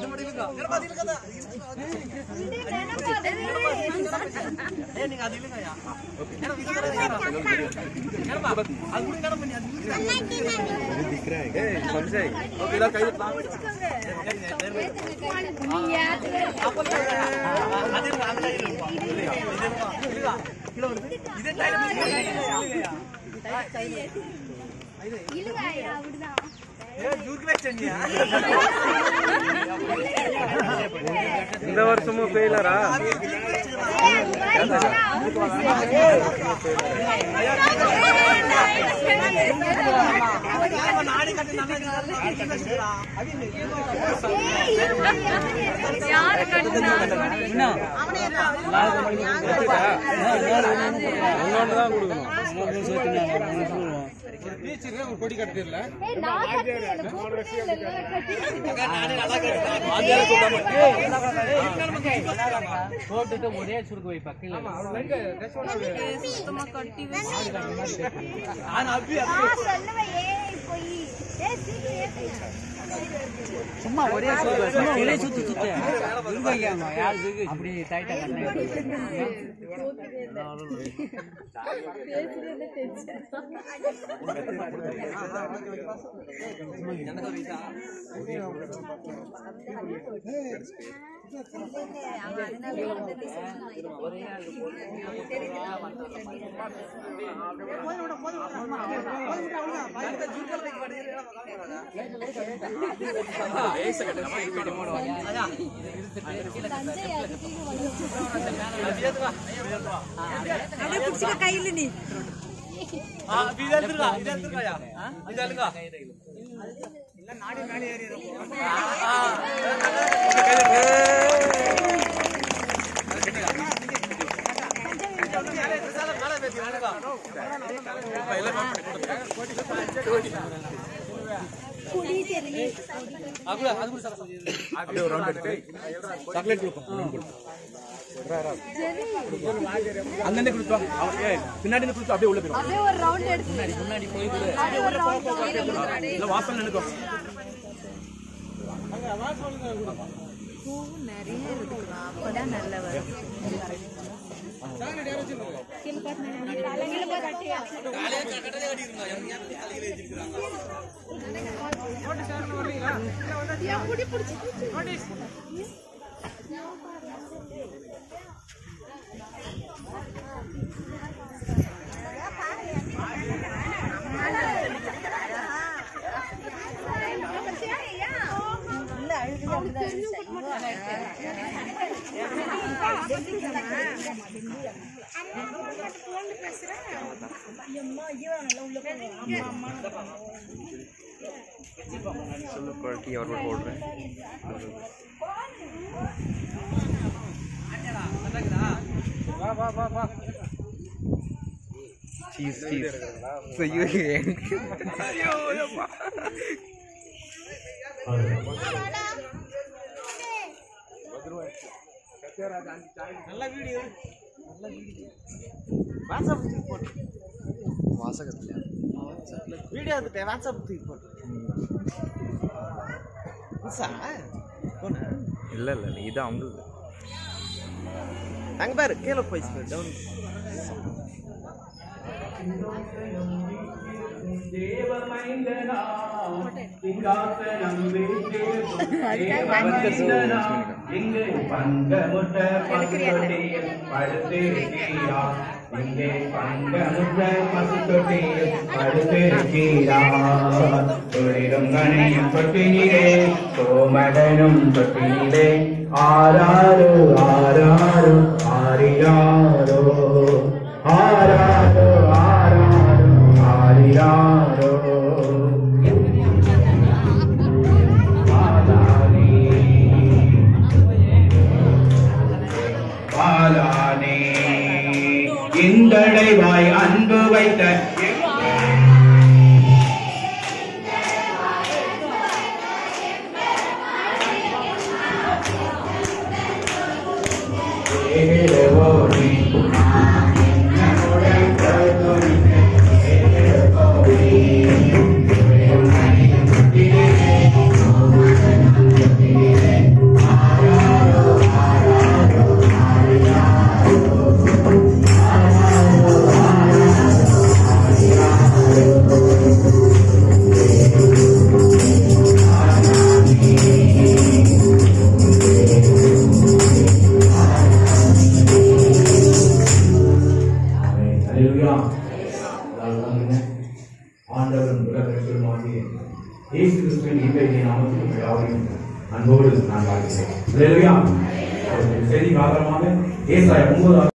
இல்லையா அப்படிதான் இந்த வருஷமும் ஃபெயிலரா யாரு கட்டுனா ஒன்னொன்று தான் கொடுக்கணும் ஏய், நான் கட்டுறேன். எனக்கு கூப்பிடவே இல்லைல்ல, போட்டுட்டு ஒரே சுருக்கு வை பக்கம் ஆ, சொல்லுவேன். ஏய், பொய். ஏய், சீக்கிரம் ஏத்துங்க. சும்மா ஒரே சுருக்கு சும்மா ஒரே சுத்து சுத்து அப்படி டைட்டா அப்படியே ஒரு ரவுண்ட் எடுத்து சாக்லேட் கொடுக்கும் அங்கே கொடுத்தோம் பின்னாடி இருந்து கொடுத்தோம் அப்படியே உள்ள போயிடும் அப்படியே ஒரு ரவுண்ட் எடுத்து முன்னாடி போய் கொடு அப்படியே ஒரு ரவுண்ட் இல்லை வாசல் நினைக்கும் चलो क्वालिटी और बोल रहे हैं வா வா வா வா चीज चीज सही है வாசகத்துல வீடியோ எடுத்துட்டேன் வாட்ஸ்அப் தூக்கி போட்டு புதுசா போன இல்ல இல்ல இல்ல இது அவங்களுக்கு அங்க பாரு கீழே போய் டவுன் இங்கு பங்கமுட்ட பசுத்தொட்டியில் படுத்திருக்கிறார் இங்கே பங்கமுட்ட பசுத்தொட்டியில் படுத்திருக்கிறார் தொழிலும் கணையும் தொட்டிலே கோமடனும் தொட்டிலே ஆறாறு ஆறாறு ஆறியாரோ ஆறாறு ஆறாறு ஆறியாரோ பாலானே இந்தடைவாய் அன்பு வைத்த ஏழவோனே, நம்முடைய கருத்துரிமை ஏழவோனே, ஏழமணியும் தொட்டிலே, ரட்சகருமாகிய இயேசு கிறிஸ்துவின் இன்றைய நாமத்தில் உங்கள் யாவரையும் அன்போடு நான் வாழ்கிறேன் செய்திக்கு ஆதாரமாக ஏசாயா ஒன்பது